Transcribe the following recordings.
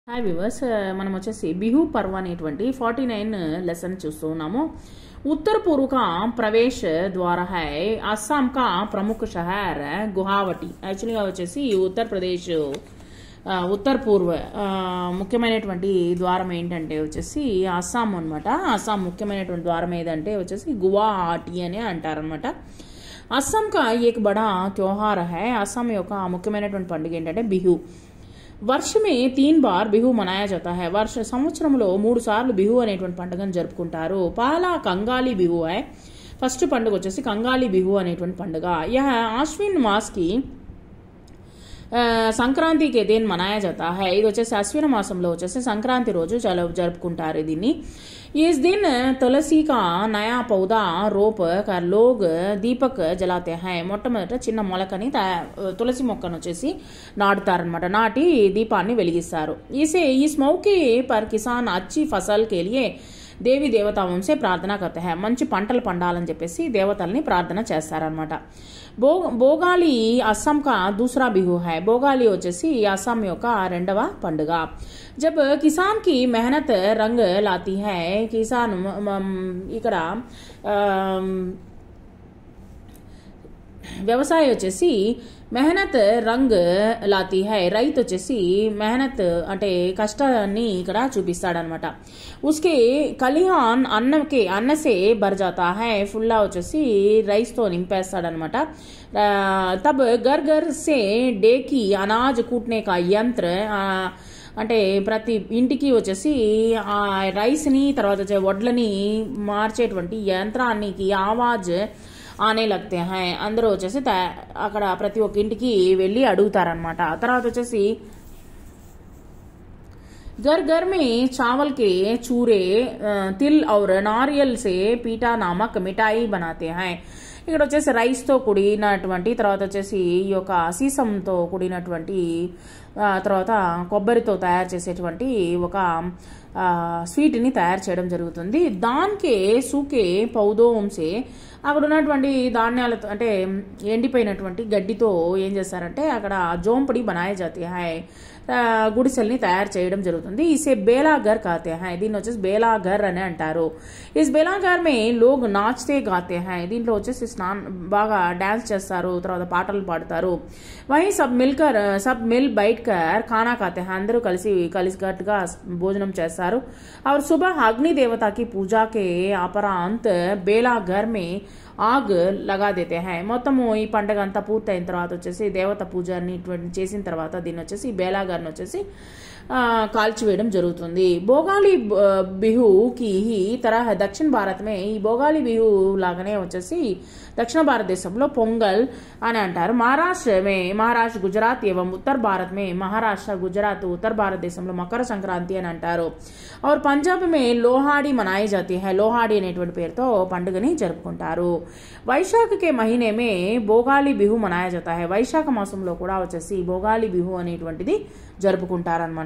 hi viewers మనం వచ్చేసి బిహు పర్వ్ అనేటువంటి ఫార్టీ నైన్ లెసన్ చూస్తూ ఉన్నాము उत्तर पूर्व का प्रवेश द्वार है असम का प्रमुख शहर गुवाहाटी యాక్చువల్గా వచ్చేసి ఉత్తరప్రదేశ్ ఆ, ఉత్తర పూర్వ ఆ, ముఖ్యమైనటువంటి ద్వారం ఏంటంటే వచ్చేసి అస్సాం అనమాట అస్సాం ముఖ్యమైనటువంటి ద్వారం ఏదంటే వచ్చేసి గువాహాటి అని అంటారనమాట అస్సాం కా ఏక్ బడా త్యోహార్ హై అస్సాం యొక్క ముఖ్యమైనటువంటి పండుగ ఏంటంటే బిహు వర్ష మే తీన్ బార్ బిహు మనాయా జాతా హై వర్ష సంవత్సరంలో మూడు సార్లు బిహు అనేటువంటి పండుగను జరుపుకుంటారు పాలా కంగాలి బిహు హై ఫస్ట్ పండుగ వచ్చేసి కంగాలి బిహు అనేటువంటి పండుగ యహ ఆశ్విన్ మాస్ కి ఆ, సంక్రాంతి కే దేన్ మనాయా జాతా హై ఇది వచ్చేసి అశ్విన మాసంలో వచ్చేసి సంక్రాంతి రోజు చాలా జరుపుకుంటారు దీన్ని इस दिन तुलसी का नया पौधा रोप कर लोग దీపక్ జలాతే హై మొట్టమొదట చిన్న మొలకని తయా- తులసి మొక్కను వచ్చేసి నాటుతారనమాట నాటి దీపాన్ని వెలిగిస్తారు ఇసే इस मौके पर किसान अच्छी फसल के लिए దేవి దేవతాంశే ప్రార్థన కర్త హై మంచి పంటలు పండాలని చెప్పేసి దేవతల్ని ప్రార్థన చేస్తారనమాట బో బోగాలి అస్సాం కా దూసరా బిహు హై బోగాలి వచ్చేసి అస్సాం యొక్క రెండవ పండుగ జబ్ కిసాన్ కి మెహనత్ రంగ్ లాతి హై కిసాన్ మ- మ- ఇక్కడ ఆమ్, వ్యవసాయం వచ్చేసి మెహనత్ రంగ్ లాతి హై రైతు వచ్చేసి మెహనత్ అంటే కష్టాన్ని ఇక్కడ చూపిస్తాడనమాట ఉస్కే కలిహాన్ అన్నకే అన్నసే బర్జాతా హై ఫుల్లా వచ్చేసి రైస్తో నింపేస్తాడనమాట ఆ, తబ్ గర్ గర్ సే డేకి అనాజ్ కూట్నే కా యంత్ర ఆ, అంటే ప్రతి ఇంటికి వచ్చేసి ఆ రైస్ని తర్వాత వచ్చే వడ్లని మార్చేటువంటి యంత్రానికి ఆవాజ్ ఆనే లగ్తే హై అందరూ వచ్చేసి తయా- అక్కడ ప్రతి ఒక్క ఇంటికి వెళ్ళి అడుగుతారనమాట తర్వాత వచ్చేసి घर घर में चावल के चूरे अ, तिल और नारियल से पीटा नामक మిఠాయి बनाते हैं ఇక్కడ వచ్చేసి రైస్తో కూడినటువంటి తర్వాత వచ్చేసి ఈ యొక్క సీసంతో కూడినటువంటి ఆ, తర్వాత కొబ్బరితో తయారు చేసేటువంటి ఒక ఆ, స్వీట్ని తయారు చేయడం జరుగుతుంది దానికే సూకే పౌదోంసే అక్కడ ఉన్నటువంటి ధాన్యాలతో అంటే ఎండిపోయినటువంటి గడ్డితో ఏం చేస్తారంటే అక్కడ జోంపడి బనాయ జాతి హాయ్ ఆ, గుడిసెల్ని తయారు చేయడం జరుగుతుంది ఇసే బేలాఘర్ కాతే హాయ్ దీన్ని వచ్చేసి బేలాఘర్ అని అంటారు ఇస్ బేలాఘర్ మే లోగ్ నాచ్తే గాతే హాయ్ దీంట్లో వచ్చేసి స్నాన్ బాగా డాన్స్ చేస్తారు తర్వాత పాటలు పాడతారు వహీ సబ్ మిల్కర్ సబ్ మిల్ బైట్ కర్ ఖానా ఖాతే హాయ్ అందరూ కలిసి కలిసికట్టుగా భోజనం చేస్తారు और सुबह अग्नि देवता की पूजा के अपरांत बेला घर में ఆగ్ లగా దేతే హై మొత్తము ఈ పండగ అంతా పూర్తయిన తర్వాత వచ్చేసి దేవత పూజని ఇటువంటి చేసిన తర్వాత దీన్ని వచ్చేసి బేలాగారిని వచ్చేసి ఆ, కాల్చివేయడం జరుగుతుంది భోగాలి బ- బిహుకి ఈ తరహ దక్షిణ భారతమే ఈ భోగాలి బిహు లాగానే వచ్చేసి దక్షిణ భారతదేశంలో పొంగల్ అని అంటారు మహారాష్ట్ర మే మహారాష్ట్ర గుజరాత్ ఏవం ఉత్తర భారత్ మే మహారాష్ట్ర గుజరాత్ ఉత్తర భారతదేశంలో మకర సంక్రాంతి అని అంటారు और పంజాబ్ మే లోహాడి మనాయి జాతి హై లోహాడి అనేటువంటి పేరుతో పండుగని జరుపుకుంటారు వైశాఖ కే మహీనే మే భోగాలి బిహు మనాయ జాతా హై వైశాఖ మాసంలో కూడా వచ్చేసి భోగాలి బిహు అనేటువంటిది జరుపుకుంటారనమాట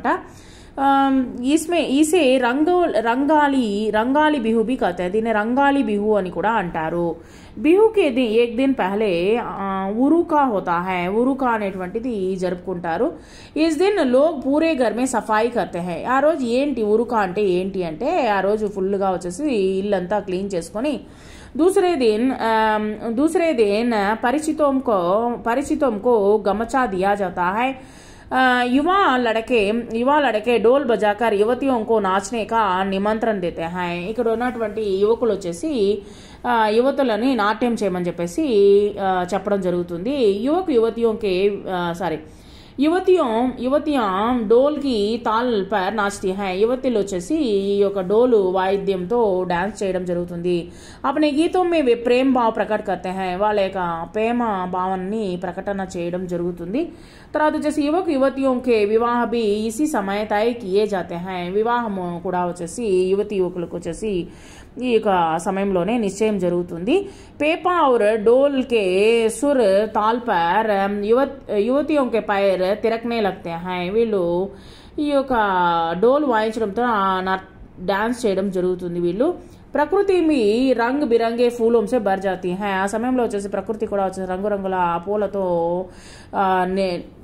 ఈస్మే ఈసే రంగో రంగాలి రంగాలి బిహు బి कहते దీన్ని రంగాలి బిహు అని కూడా అంటారు బిహు కే ది ఏక్ దిన్ పహలే ఆ, ఉరుకా హోతా హై ఉరుకా అనేటువంటిది జరుపుకుంటారు ఇస్ దిన్ లోగ్ పూరే ఘర్ మే సఫాయి కర్తే హై ఆ రోజు ఏంటి ఉరుకా అంటే ఏంటి అంటే ఆ రోజు ఫుల్గా వచ్చేసి ఇల్లంతా క్లీన్ చేసుకొని दूसरे दिन अम, दूसरे दिन परिचितों को परिचितों को गमछा दिया जाता है अ, युवा लड़के युवा लड़के డోల్ బజాకర్ యువతియోं को नाचने का నిమంత్రణ देते हैं ఇక్కడ ఉన్నటువంటి యువకులు వచ్చేసి ఆ, యువతులని నాట్యం చేయమని చెప్పేసి ఆ, చెప్పడం జరుగుతుంది యువకు యువతియోంకే సారీ యువతియం యువతియం డోల్కి తాల్ పర్ నాచతి హై యువతిలు వచ్చేసి ఈ యొక్క డోలు వాయిద్యంతో డాన్స్ చేయడం జరుగుతుంది అప్పుడు గీతం మే వే ప్రేమ భావ ప్రకట కర్తే హై వాళ్ళ యొక్క ప్రేమ భావాన్ని ప్రకటన చేయడం జరుగుతుంది తర్వాత వచ్చేసి యువకు యువతియోంకే వివాహ బి ఇసి సమయ తయ కియే జాతే హై వివాహము కూడా వచ్చేసి యువతి యువకులకు వచ్చేసి ఈ యొక్క సమయంలోనే నిశ్చయం జరుగుతుంది పేపా और डोल के सुर ताल पर युवत युवतियों के पैर తిరకనే लगते हैं వీళ్ళు ఈ యొక్క డోల్ వాయించడంతో ఆ నర్- డాన్స్ చేయడం జరుగుతుంది వీళ్ళు ప్రకృతి మీ రంగ్ బిరంగే ఫూలంసే భర్ జాతి హై ఆ సమయంలో వచ్చేసి ప్రకృతి కూడా వచ్చేసి రంగురంగుల పూలతో ఆ, నే-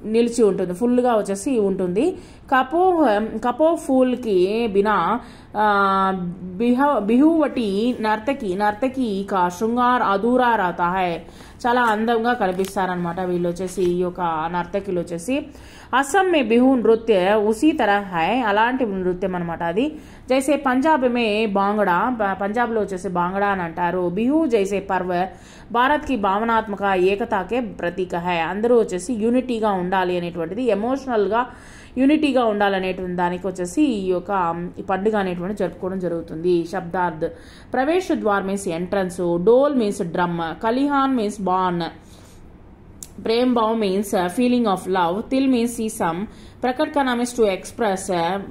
నిలిచి ఉంటుంది ఫుల్గా వచ్చేసి ఉంటుంది కపో కపో ఫూల్కి బినా ఆ, బిహ బిహువటి నర్తకి నర్తకి కా శృంగార్ అధూరా రాతా హై చాలా అందంగా కనిపిస్తారనమాట వీళ్ళు వచ్చేసి ఈ యొక్క నర్తకిలు వచ్చేసి అస్సాం మే బిహు నృత్య ఉసీ తరహ హై అలాంటి నృత్యం అనమాట అది జైసే పంజాబ్ మే బాంగడా ప- పంజాబ్లో వచ్చేసి బాంగడా అని అంటారు బిహు జైసే పర్వ భారత్ కి భావనాత్మక ఏకతాకే ప్రతీక హై అందరూ వచ్చేసి యూనిటీగా ఉండాలి అనేటువంటిది ఎమోషనల్గా యూనిటీగా ఉండాలనేటువంటి దానికి వచ్చేసి ఈ యొక్క ఈ పండుగ అనేటువంటి జరుపుకోవడం జరుగుతుంది శబ్దార్థ్ ప్రవేశ ద్వార్ మీన్స్ ఎంట్రన్స్ డోల్ మీన్స్ డ్రమ్ కలిహాన్ మీన్స్ బాన్ ప్రేమ్ భావ్ మీన్స్ ఫీలింగ్ ఆఫ్ లవ్ తిల్ మీన్స్ సీసమ్ ప్రకట్ కనా మీన్స్ టు ఎక్స్ప్రెస్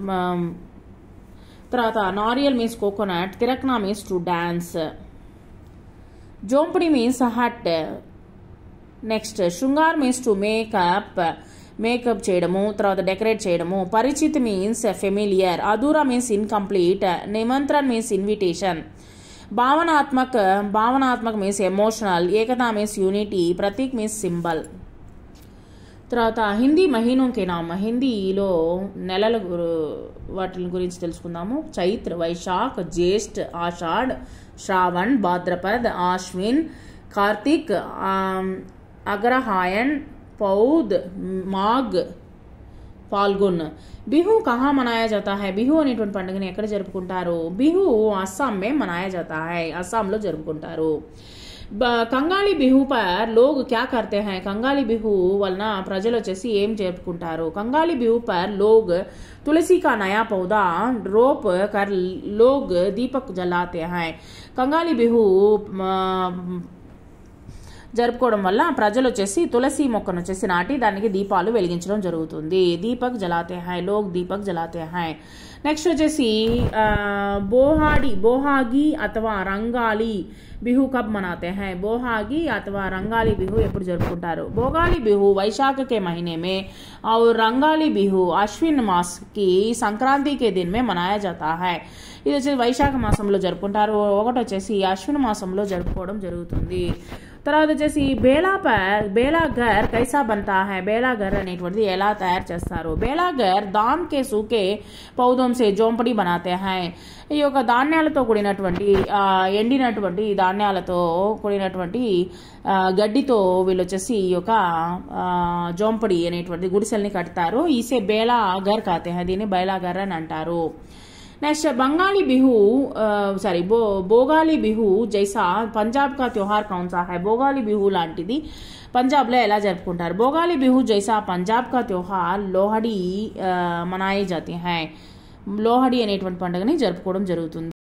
తర్వాత నారియల్ మీన్స్ కోకోనట్ తిరక్నా మీన్స్ టు డాన్స్ జోంపడి మీన్స్ హట్ నెక్స్ట్ శృంగార్ మీన్స్ టు మేకప్ మేకప్ చేయడము తర్వాత డెకరేట్ చేయడము పరిచిత్ మీన్స్ ఫెమిలియర్ అధూరా మీన్స్ ఇన్కంప్లీట్ నిమంత్రన్ మీన్స్ ఇన్విటేషన్ భావనాత్మక్ భావనాత్మక్ మీన్స్ ఎమోషనల్ ఏకతా మీన్స్ యూనిటీ ప్రతీక్ మీన్స్ సింబల్ తర్వాత హిందీ మహీనోంకే నామ హిందీలో నెలల గురు- వాటి గురించి తెలుసుకుందాము చైత్ర వైశాఖ్ జ్యేష్ఠ ఆషాఢ్ శ్రావణ్ భాద్రపద్ ఆశ్విన్ కార్తీక్ ఆమ్, అగ్రహాయన్ పౌద్ మాఘ్ ఫాల్గున్ బిహు కహా మనాయా జాతా హై బిహు అనేటువంటి పండుగని ఎక్కడ జరుపుకుంటారు బిహు అస్సాం మే మనాయా జాతా హై అస్సాంలో జరుపుకుంటారు బ- కంగాళి బిహు పర్ లోగ్ క్యా కర్తే హై కంగాళి బిహు వలన ప్రజలు వచ్చేసి ఏం జరుపుకుంటారు కంగాళి బిహు పర్ లోగ్ తులసి కా నయా పౌదా రోప్ కర్ లోగ్ దీపక్ జలాతే హై కంగాళి బిహు మ- జరుపుకోవడం వల్ల ప్రజలు వచ్చేసి తులసి మొక్కను వచ్చేసి నాటి దానికి దీపాలు వెలిగించడం జరుగుతుంది దీపక్ జలాతే హై లోక్ దీపక్ జలాతే హై నెక్స్ట్ వచ్చేసి ఆ, బోహాడి బోహాగి అథవా రంగాలి బిహు కబ్ మనాతే హై బోహాగి అథవా రంగాలి బిహు ఎప్పుడు జరుపుకుంటారు భోగాలి బిహు వైశాఖ కే మहीने में और रंगाली बिहू अश्विन मास की సంక్రాంతి కే దిన్ మే మనాయా జాతా హై ఇది వచ్చేసి వైశాఖ మాసంలో జరుపుకుంటారు ఒకటి వచ్చేసి అశ్విన మాసంలో జరుపుకోవడం జరుగుతుంది తర్వాత వచ్చేసి బేలా పర్ బేలా ఘర్ కైసా బంతా హై బేలా ఘర్ అనేటువంటిది ఎలా తయారు చేస్తారు బేలా ఘర్ దాన్ కే సూకే పౌదం సే జోంపడి బనాతే హై ఈ యొక్క ధాన్యాలతో కూడినటువంటి ఆ, ఎండినటువంటి ధాన్యాలతో కూడినటువంటి ఆ, గడ్డితో వీళ్ళు వచ్చేసి ఈ యొక్క ఆ, జోంపడి అనేటువంటి గుడిసెల్ని కడతారు ఈసే బేలా ఘర్ కాతే హై దీన్ని బేలా ఘర్ అని అంటారు నెక్స్ట్ बंगाली बिहू సారీ బో బోగాలి బిహు జైసా పంజాబ్ కా త్యోహార్ కౌన్ సా హై బోగాలి బిహు లాంటిది పంజాబ్లో ఎలా జరుపుకుంటారు బోగాలి బిహు జైసా పంజాబ్ కా త్యోహార్ లోహడి మనాయి జాతి హై లోహడి అనేటువంటి పండుగని జరుపుకోవడం జరుగుతుంది